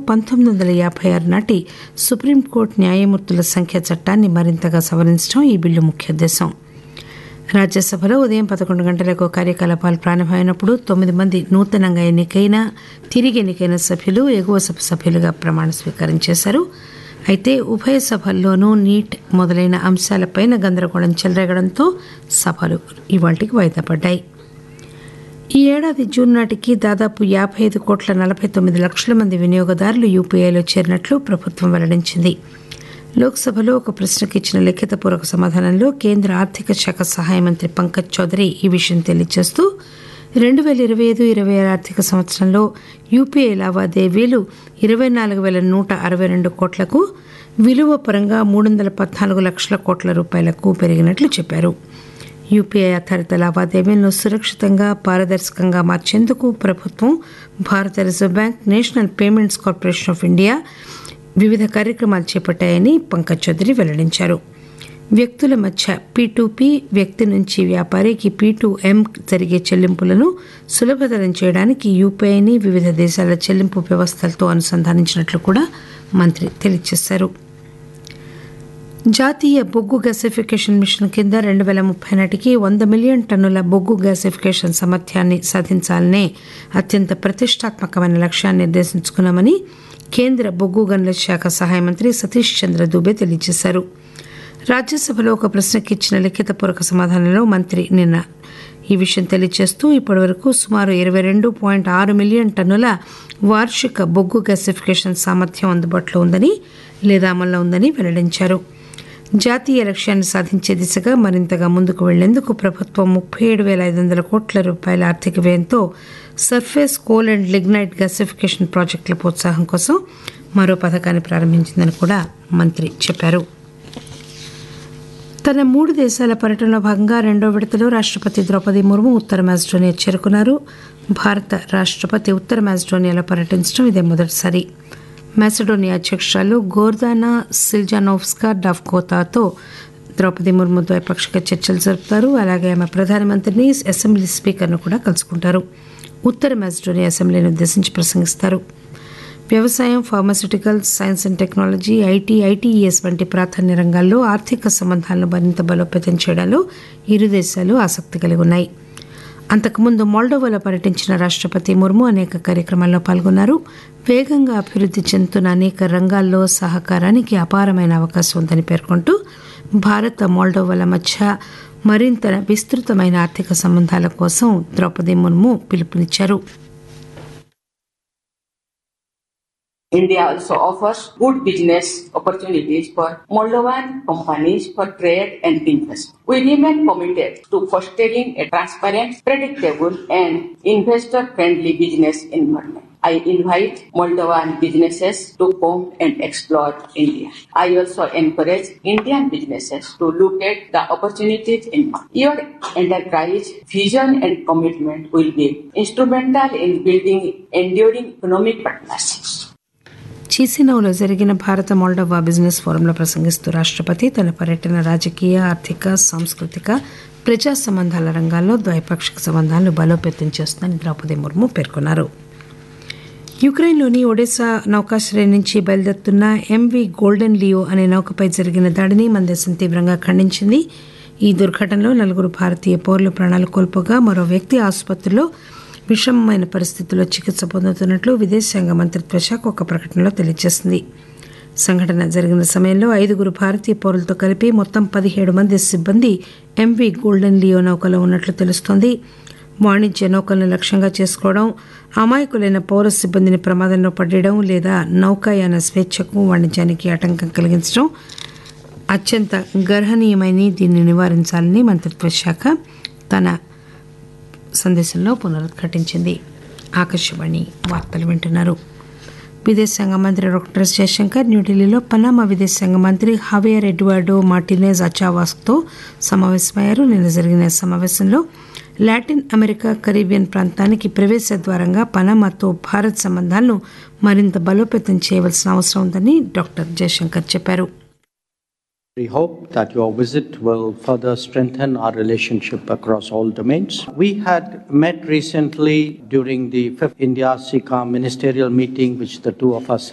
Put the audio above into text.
పంతొమ్మిది వందల యాభై ఆరు నాటి సుప్రీంకోర్టు న్యాయమూర్తుల సంఖ్య చట్టాన్ని మరింతగా సవరించడం ఈ బిల్లు ముఖ్య ఉద్దేశం రాజ్యసభలో ఉదయం పదకొండు గంటలకు కార్యకలాపాలు ప్రారంభమైనప్పుడు తొమ్మిది మంది నూతనంగా ఎన్నికైన తిరిగి ఎన్నికైన సభ్యులు ఎగువ సభ సభ్యులుగా ప్రమాణ స్వీకారం చేశారు అయితే ఉభయ సభల్లోనూ నీట్ మొదలైన అంశాలపైన గందరగోళం చెలరేగడంతో సభలు ఇవాళకి వాయిదా పడ్డాయి ఈ ఏడాది జూన్ నాటికి దాదాపు యాభై ఐదు కోట్ల నలభై తొమ్మిది లక్షల మంది వినియోగదారులు యూపీఐలో చేరినట్లు ప్రభుత్వం వెల్లడించింది లోక్సభలో ఒక ప్రశ్నకు ఇచ్చిన లిఖితపూర్వక సమాధానంలో కేంద్ర ఆర్థిక శాఖ సహాయ మంత్రి పంకజ్ చౌదరి ఈ విషయం తెలియజేస్తూ రెండు వేల ఇరవై ఐదు ఇరవై ఆరు ఆర్థిక సంవత్సరంలో యూపీఐ లావాదేవీలు ఇరవై నాలుగు వేల నూట అరవై రెండు కోట్లకు విలువ పరంగా మూడు వందల పద్నాలుగు లక్షల కోట్ల రూపాయలకు పెరిగినట్లు చెప్పారు యూపీఐ ఆధారిత లావాదేవీలను సురక్షితంగా పారదర్శకంగా మార్చేందుకు ప్రభుత్వం భారత reserve bank national payments corporation of India వివిధ కార్యక్రమాలు చేపట్టాయని పంకజ్ చౌదరి వెల్లడించారు వ్యక్తుల మధ్య పీ పీ వ్యక్తి నుంచి వ్యాపారికి పీ ఎం జరిగే చెల్లింపులను సులభతరం చేయడానికి యూపీఐని వివిధ దేశాల చెల్లింపు వ్యవస్థలతో అనుసంధానించినట్లు కూడా మంత్రి తెలియజేశారు జాతీయ బొగ్గు గ్యాసిఫికేషన్ మిషన్ కింద రెండు వేల ముప్పై నాటికి వంద మిలియన్ టన్నుల బొగ్గు గ్యాసిఫికేషన్ సామర్థ్యాన్ని సాధించాలనే అత్యంత ప్రతిష్టాత్మకమైన లక్ష్యాన్ని నిర్దేశించుకున్నామని కేంద్ర బొగ్గు గనుల శాఖ సహాయ మంత్రి సతీష్ చంద్ర దూబే తెలియజేశారు రాజ్యసభలో ఒక ప్రశ్నకి ఇచ్చిన లిఖితపూర్వక సమాధానంలో మంత్రి నిన్న ఈ విషయం తెలియజేస్తూ ఇప్పటివరకు సుమారు ఇరవై రెండు పాయింట్ ఆరు మిలియన్ టన్నుల వార్షిక బొగ్గు గ్యాసిఫికేషన్ సామర్థ్యం అందుబాటులో ఉందని లేదా అమల్లో ఉందని వెల్లడించారు జాతీయ లక్ష్యాన్ని సాధించే దిశగా మరింతగా ముందుకు వెళ్లేందుకు ప్రభుత్వం ముప్పై ఏడు వేల ఐదు వందల కోట్ల రూపాయల ఆర్థిక వ్యయంతో surface coal and lignite gasification ప్రాజెక్టుల ప్రోత్సాహం కోసం మరో పథకాన్ని ప్రారంభించిందని కూడా మంత్రి చెప్పారు తన మూడు దేశాల పర్యటనలో భాగంగా రెండో విడతలో రాష్ట్రపతి ద్రౌపది ముర్ము ఉత్తర మాజిడోనియా చేరుకున్నారు భారత రాష్ట్రపతి ఉత్తర మాజిడోనియాలో పర్యటించడం ఇదే మొదటిసారి మాసిడోనియా అధ్యక్షురాలు గోర్దానా సిల్జానోవ్స్కా డవ్కోతాతో ద్రౌపది ముర్ము ద్వైపాక్షిక చర్చలు జరుపుతారు అలాగే ఆమె ప్రధానమంత్రిని అసెంబ్లీ స్పీకర్ను కూడా కలుసుకుంటారు ఉత్తర మాసిడోనియా అసెంబ్లీని ఉద్దేశించి ప్రసంగిస్తారు వ్యవసాయం pharmaceuticals science and technology IT ITES వంటి ప్రాధాన్య రంగాల్లో ఆర్థిక సంబంధాలను మరింత బలోపేతం చేయడంలో ఇరు దేశాలు ఆసక్తి కలిగి ఉన్నాయి అంతకుముందు మోల్డోవాలో పర్యటించిన రాష్ట్రపతి ముర్ము అనేక కార్యక్రమాల్లో పాల్గొన్నారు వేగంగా అభివృద్ధి చెందుతున్న అనేక రంగాల్లో సహకారానికి అపారమైన అవకాశం ఉందని పేర్కొంటూ భారత మోల్డోవాల మధ్య మరింత విస్తృతమైన ఆర్థిక సంబంధాల కోసం ద్రౌపది ముర్ము పిలుపునిచ్చారు India also offers good business opportunities for Moldovan companies for trade and investment. We remain committed to fostering a transparent, predictable, and investor-friendly business environment. I invite Moldovan businesses to come and explore India. I also encourage Indian businesses to look at the opportunities in market. Your enterprise vision and commitment will be instrumental in building enduring economic partnerships. చీసినౌలో జరిగిన భారత Moldova business ఫోరంలో ప్రసంగిస్తూ రాష్ట్రపతి తన పర్యటన రాజకీయ ఆర్థిక సాంస్కృతిక ప్రజా సంబంధాల రంగాల్లో ద్వైపాక్షిక సంబంధాలను బలోపేతం చేస్తుందని ద్రౌపది ముర్ము పేర్కొన్నారు యుక్రెయిన్లోని ఒడెసా నౌకాశ్రయం నుంచి బయలుదేరుతున్న ఎంవి గోల్డెన్ లియో అనే నౌకపై జరిగిన దాడిని మన దేశం తీవ్రంగా ఖండించింది ఈ దుర్ఘటనలో నలుగురు భారతీయ పౌరులు ప్రాణాలు కోల్పోగా మరో వ్యక్తి ఆసుపత్రిలో విషమమైన పరిస్థితుల్లో చికిత్స పొందుతున్నట్లు విదేశాంగ మంత్రిత్వ శాఖ ఒక ప్రకటనలో తెలియజేసింది సంఘటన జరిగిన సమయంలో ఐదుగురు భారతీయ పౌరులతో కలిపి మొత్తం పదిహేడు మంది సిబ్బంది ఎంవి గోల్డెన్ లియో నౌకలో ఉన్నట్లు తెలుస్తోంది వాణిజ్య నౌకలను లక్ష్యంగా చేసుకోవడం అమాయకులైన పౌర సిబ్బందిని ప్రమాదంలో పడేయడం లేదా నౌకాయాన స్వేచ్ఛకు వాణిజ్యానికి ఆటంకం కలిగించడం అత్యంత గర్హనీయమైన దీన్ని నివారించాలని మంత్రిత్వ శాఖ తన సందేశంలో పునరుద్ఘాటించింది ఆకాశవాణి వార్తలు వింటున్నారు విదేశాంగ మంత్రి డాక్టర్ జయశంకర్ న్యూఢిల్లీలో పనామా విదేశాంగ మంత్రి హవేర్ ఎడ్వార్డో మార్టినేజ్ అచావాస్తో సమావేశమయ్యారు నిన్న జరిగిన సమావేశంలో లాటిన్ అమెరికా కరీబియన్ ప్రాంతానికి ప్రవేశ ద్వారంగా పనామాతో భారత్ సంబంధాలను మరింత బలోపేతం చేయవలసిన అవసరం ఉందని డాక్టర్ జయశంకర్ చెప్పారు We hope that your visit will further strengthen our relationship across all domains. We had met recently during the fifth India SICA ministerial meeting, which the two of us